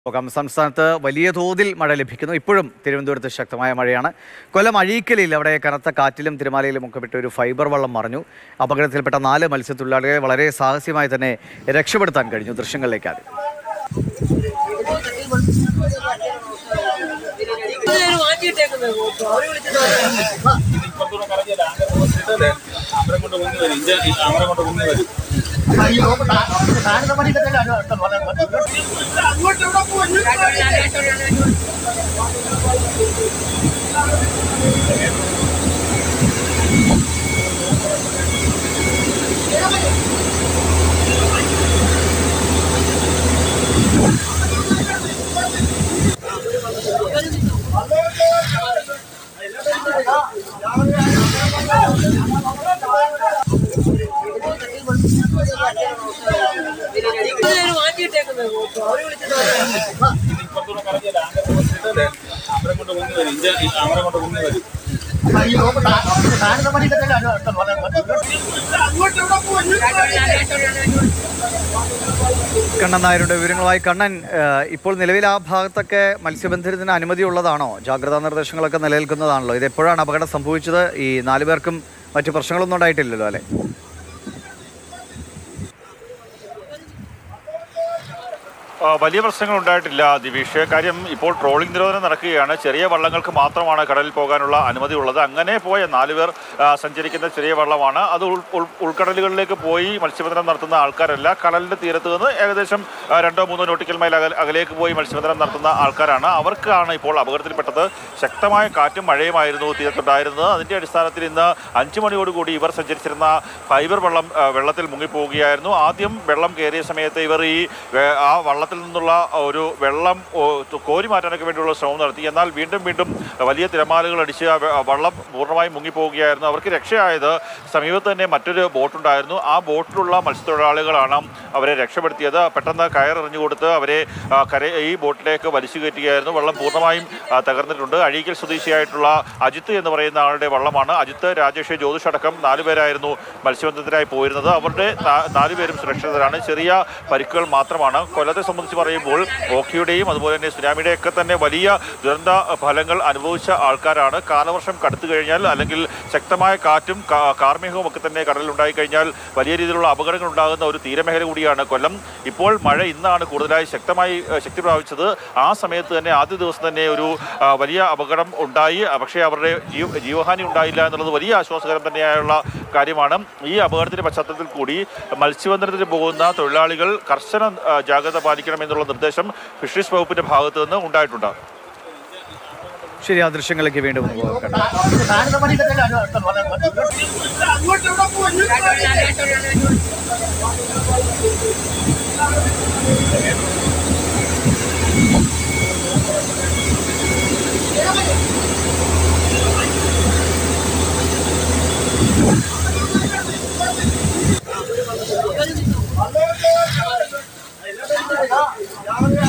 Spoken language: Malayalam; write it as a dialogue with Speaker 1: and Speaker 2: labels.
Speaker 1: പോകാം സംസ്ഥാനത്ത് വലിയ തോതിൽ മഴ ലഭിക്കുന്നു ഇപ്പോഴും തിരുവനന്തപുരത്ത് ശക്തമായ മഴയാണ് കൊല്ലം അഴീക്കലിൽ അവിടെ കനത്ത കാറ്റിലും തിരമാലയിലും ഒക്കെ പെട്ട ഒരു ഫൈബർ വള്ളം മറിഞ്ഞു അപകടത്തിൽപ്പെട്ട നാല് മത്സ്യത്തൊഴിലാളികളെ വളരെ സാഹസ്യമായി തന്നെ രക്ഷപ്പെടുത്താൻ കഴിഞ്ഞു ദൃശ്യങ്ങളിലേക്ക് ആദ്യം കണ്ണൻ നായരുടെ വിവരങ്ങളുമായി കണ്ണൻ ഏഹ്, ഇപ്പോൾ നിലവിൽ ആ ഭാഗത്തൊക്കെ മത്സ്യബന്ധനത്തിന് അനുമതി ഉള്ളതാണോ ജാഗ്രതാ നിർദ്ദേശങ്ങളൊക്കെ നിലനിൽക്കുന്നതാണല്ലോ ഇത് എപ്പോഴാണ് അപകടം സംഭവിച്ചത് ഈ നാലു പേർക്കും മറ്റു പ്രശ്നങ്ങളൊന്നും ഉണ്ടായിട്ടില്ലല്ലോ അല്ലേ
Speaker 2: ആ, വലിയ പ്രശ്നങ്ങൾ ഉണ്ടായിട്ടില്ല ദിവീഷ് കാര്യം ഇപ്പോൾ ട്രോളിംഗ് നിരോധനം നടക്കുകയാണ് ചെറിയ വള്ളങ്ങൾക്ക് മാത്രമാണ് കടലിൽ പോകാനുള്ള അനുമതി ഉള്ളത് അങ്ങനെ പോയ നാലുപേർ ആ, സഞ്ചരിക്കുന്ന ചെറിയ വള്ളമാണ് അത് ഉൾ- ഉൾ- ഉൾക്കടലുകളിലേക്ക് പോയി മത്സ്യബന്ധനം നടത്തുന്ന ആൾക്കാരല്ല കടലിന്റെ തീരത്ത് നിന്ന് ഏകദേശം ആ, രണ്ടോ മൂന്നോ നോട്ടിക്കൽ മൈൽ അകൽ അകലേക്ക് പോയി മത്സ്യബന്ധനം നടത്തുന്ന ആൾക്കാരാണ് അവർക്കാണ് ഇപ്പോൾ അപകടത്തിൽപ്പെട്ടത് ശക്തമായ കാറ്റും മഴയുമായിരുന്നു തീരത്തുണ്ടായിരുന്നത് അതിന്റെ അടിസ്ഥാനത്തിൽ ഇന്ന് അഞ്ചു മണിയോടുകൂടി ഇവർ സഞ്ചരിച്ചിരുന്ന ഫൈബർ വെള്ളം ആ, വെള്ളത്തിൽ മുങ്ങിപ്പോവുകയായിരുന്നു ആദ്യം വെള്ളം കയറിയ സമയത്ത് ഇവർ ഈ വേ- ആ വള്ളത്തിൽ നിന്നുള്ള ഒരു വെള്ളം ഓ, തു- കോരി മാറ്റാനൊക്കെ വേണ്ടിയുള്ള ശ്രമം നടത്തി എന്നാൽ വീണ്ടും വീണ്ടും വലിയ തിരമാലകൾ അടിച്ച് ആ വെ- ആ വള്ളം പൂർണ്ണമായും മുങ്ങിപ്പോവുകയായിരുന്നു അവർക്ക് രക്ഷയായത് സമീപത്ത് തന്നെ മറ്റൊരു ബോട്ടുണ്ടായിരുന്നു ആ ബോട്ടിലുള്ള മത്സ്യത്തൊഴിലാളികളാണ് അവരെ രക്ഷപ്പെടുത്തിയത് പെട്ടെന്ന് കയറെറിഞ്ഞു കൊടുത്ത് അവരെ ആ, കര ഈ ബോട്ടിലേക്ക് വലിച്ചു കയറ്റുകയായിരുന്നു വെള്ളം പൂർണ്ണമായും ആ, തകർന്നിട്ടുണ്ട് അഴീക്കൽ സ്വദേശിയായിട്ടുള്ള അജിത്ത് എന്ന് പറയുന്ന ആളുടെ വള്ളമാണ് അജിത്ത് രാജേഷ് ജ്യോതിഷ് അടക്കം നാലുപേരായിരുന്നു മത്സ്യബന്ധനത്തിനായി പോയിരുന്നത് അവരുടെ നാ- നാലുപേരും സുരക്ഷിതരാണ് ചെറിയ പരിക്കുകൾ മാത്രമാണ് കൊല്ലത്തെ സംബന്ധിച്ച് പറയുമ്പോൾ ഓഖിയുടെയും അതുപോലെ തന്നെ സുനാമിയുടെ ഒക്കെ തന്നെ വലിയ ദുരന്ത ഫലങ്ങൾ അനുഭവിച്ച ആൾക്കാരാണ് കാലവർഷം കടുത്തു കഴിഞ്ഞാൽ അല്ലെങ്കിൽ ശക്തമായ കാറ്റും കാ- കാർമേഘവും ഒക്കെ തന്നെ കടലിൽ ഉണ്ടായി കഴിഞ്ഞാൽ വലിയ രീതിയിലുള്ള അപകടങ്ങൾ ഉണ്ടാകുന്ന ഒരു തീരമേഖല കൂടിയാണ് കൊല്ലം ഇപ്പോൾ മഴ ഇന്നാണ് കൂടുതലായി ശക്തമായി ഏഹ്, ശക്തി പ്രാപിച്ചത് ആ സമയത്ത് തന്നെ ആദ്യ ദിവസം തന്നെ ഒരു ആ, വലിയ അപകടം ഉണ്ടായി ആ, പക്ഷേ അവരുടെ ജീവ ജീവഹാനി ഉണ്ടായില്ല എന്നുള്ളത് വലിയ ആശ്വാസകരം തന്നെയായുള്ള കാര്യമാണ് ഈ അപകടത്തിന്റെ പശ്ചാത്തലത്തിൽ കൂടി മത്സ്യബന്ധനത്തിന് പോകുന്ന തൊഴിലാളികൾ കർശന ആ, ജാഗ്രത പാലിക്കണമെന്നുള്ള നിർദ്ദേശം ഫിഷറീസ് വകുപ്പിന്റെ ഭാഗത്ത് നിന്ന് ഉണ്ടായിട്ടുണ്ട്
Speaker 1: ശരി ആ ദൃശ്യങ്ങളിലേക്ക് വീണ്ടും ഒന്ന് പോകാം കണ്ണൻ